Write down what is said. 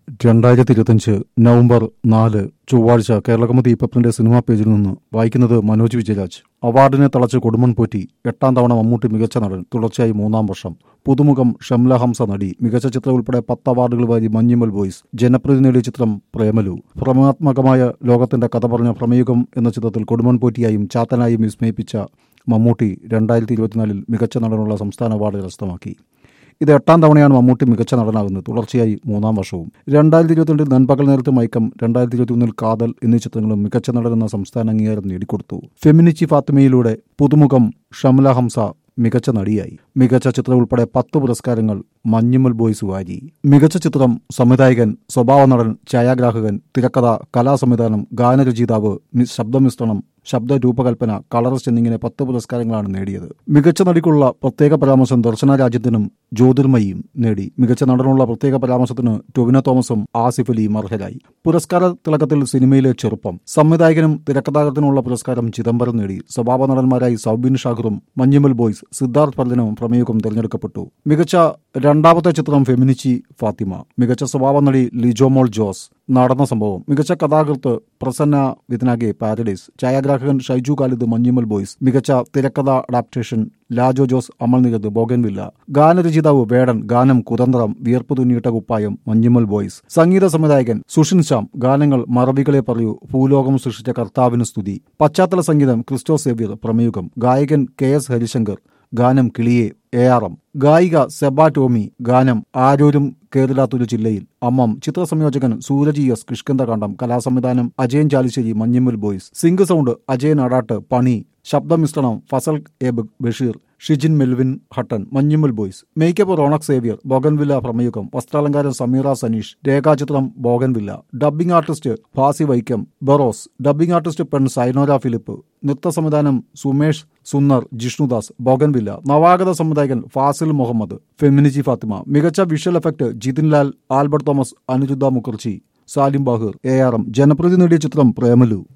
രണ്ടായിരത്തി ഇരുപത്തിയഞ്ച് നവംബർ നാല് ചൊവ്വാഴ്ച കേരളകൗമുദി പേപ്പറിന്റെ സിനിമാ പേജിൽ നിന്ന് വായിക്കുന്നത് മനോജ് വിജയരാജ് അവാർഡിനെ തളച്ച് കൊടുമൺ പോറ്റി എട്ടാം തവണ മമ്മൂട്ടി മികച്ച നടൻ തുടർച്ചയായി മൂന്നാം വർഷം പുതുമുഖം ഷംല ഹംസ നടി മികച്ച ചിത്രം ഉൾപ്പെടെ പത്ത് അവാർഡുകൾ വാരി മഞ്ഞുമൽ ബോയ്സ് ജനപ്രീതി നേടിയ ചിത്രം പ്രേമലു ഭ്രമാത്മകമായ ലോകത്തിന്റെ കഥ പറഞ്ഞ പ്രമേയുഗം എന്ന ചിത്രത്തിൽ കൊടുമൺ പോറ്റിയായും ചാത്തനായും വിസ്മയിപ്പിച്ച മമ്മൂട്ടി രണ്ടായിരത്തി ഇരുപത്തിനാലിൽ മികച്ച നടനുള്ള സംസ്ഥാന അവാർഡ് കരസ്ഥമാക്കി ഇത് എട്ടാം തവണയാണ് മമ്മൂട്ടി മികച്ച നടനാകുന്നത് തുടർച്ചയായി മൂന്നാം വർഷവും രണ്ടായിരത്തി ഇരുപത്തിരണ്ടിൽ നൻപകൽ നേരത്തെ മയക്കം രണ്ടായിരത്തി ഇരുപത്തിയൊന്നിൽ കാതൽ എന്നീ ചിത്രങ്ങളും മികച്ച നടനെന്ന സംസ്ഥാന അംഗീകാരം നേടിക്കൊടുത്തു ഫെമിനിച്ചി ഫാത്തിമയിലൂടെ പുതുമുഖം ഷംല ഹംസ മികച്ച നടിയായി മികച്ച ചിത്രം ഉൾപ്പെടെ പത്ത് പുരസ്കാരങ്ങൾ മഞ്ഞുമൽ ബോയ്സ് വാരി മികച്ച ചിത്രം സംവിധായകൻ സ്വഭാവ നടൻ ഛായാഗ്രാഹകൻ തിരക്കഥ കലാസംവിധാനം ഗാനരചയിതാവ് മി- ശബ്ദമിശ്രണം ശബ്ദ രൂപകൽപ്പന കളറിസ്റ്റ് എന്നിങ്ങനെ പത്ത് പുരസ്കാരങ്ങളാണ് നേടിയത് മികച്ച നടിക്കുള്ള പ്രത്യേക പരാമർശം ദർശന രാജ്യത്തിനും ജ്യോതിർമയിയും നേടി മികച്ച നടനുള്ള പ്രത്യേക പരാമർശത്തിന് ടൊവിനോ തോമസും ആസിഫ് അലിയും അർഹരായി പുരസ്കാര തിളക്കത്തിൽ സിനിമയിലെ ചെറുപ്പം സംവിധായകനും തിരക്കഥാകൃത്തിനുള്ള പുരസ്കാരം ചിദംബരം നേടി സ്വഭാവ നടന്മാരായി സൗബിൻ ഷാഹിറും മഞ്ഞുമൽ ബോയ്സ് സിദ്ധാർത്ഥ് പർജനും പ്രമേയവും തിരഞ്ഞെടുക്കപ്പെട്ടു മികച്ച രണ്ടാമത്തെ ചിത്രം ഫെമിനിച്ചി ഫാത്തിമ മികച്ച സ്വഭാവ നടി ലിജോമോൾ ജോസ് നടന്ന സംഭവം മികച്ച കഥാകൃത്ത് പ്രസന്ന വിതനാഗെ പാരഡൈസ് ഛായാഗ്രാഹകൻ ഷൈജു ഖാലിദ് മഞ്ഞുമൽ ബോയ്സ് മികച്ച തിരക്കഥ അഡാപ്റ്റേഷൻ ലാജോ ജോസ് അമൽ നിരത് ബോഗൻവില്ല ഗാനരചയിതാവ് വേടൻ ഗാനം കുതന്ത്രം വിയർപ്പ് തുന്നിയിട്ട കുപ്പായം മഞ്ഞുമൽ ബോയ്സ് സംഗീത സംവിധായകൻ സുഷിൻ ശ്യാം ഗാനങ്ങൾ മറവികളെ പറയൂ ഭൂലോകം സൃഷ്ടിച്ച കർത്താവിന് സ്തുതി പശ്ചാത്തല സംഗീതം ക്രിസ്റ്റോ സേവ്യർ പ്രമേയുഗം ഗായകൻ കെ എസ് ഹരിശങ്കർ ഗാനം കിളിയെ എ ആർ എം ഗായിക സെബ ടോമി ഗാനം ആരോരും കേരളാത്തൊരു ജില്ലയിൽ അമ്മം ചിത്ര സംയോജകൻ സൂരജ് എസ് കിഷ്കന്ധകാണ്ഡം കലാസംവിധാനം Ajayan Chalissery Manjummel boys sync sound Ajayan Adat Pani ശബ്ദമിശ്രണം ഫസൽ എ ബ- Basheer Shijin Melvin Hutton Manjummel boys makeup Ronex Xavier Bougainvillea Bramayugam വസ്ത്രാലങ്കാരം Sameera Saneesh Rekhachithram Bougainvillea dubbing artist Fasi Vaikom Barroz dubbing artist പെൺ സൈനോര ഫിലിപ്പ് നൃത്ത സംവിധാനം സുമേഷ് സുന്ദർ ജിഷ്ണുദാസ് ബോഗൻവില്ല നവാഗത സംവിധായകൻ ഫാസിൽ മുഹമ്മദ് ഫെമിനിജി ഫാത്തിമ മികച്ച വിഷ്വൽ എഫക്ട് ജിതിൻ ലാൽ ആൽബർട്ട് തോമസ് അനുരുദ്ധ മുഖർജി സാലിം ബാഹിർ എ ആർ എം ജനപ്രീതി നേടിയ ചിത്രം പ്രേമലു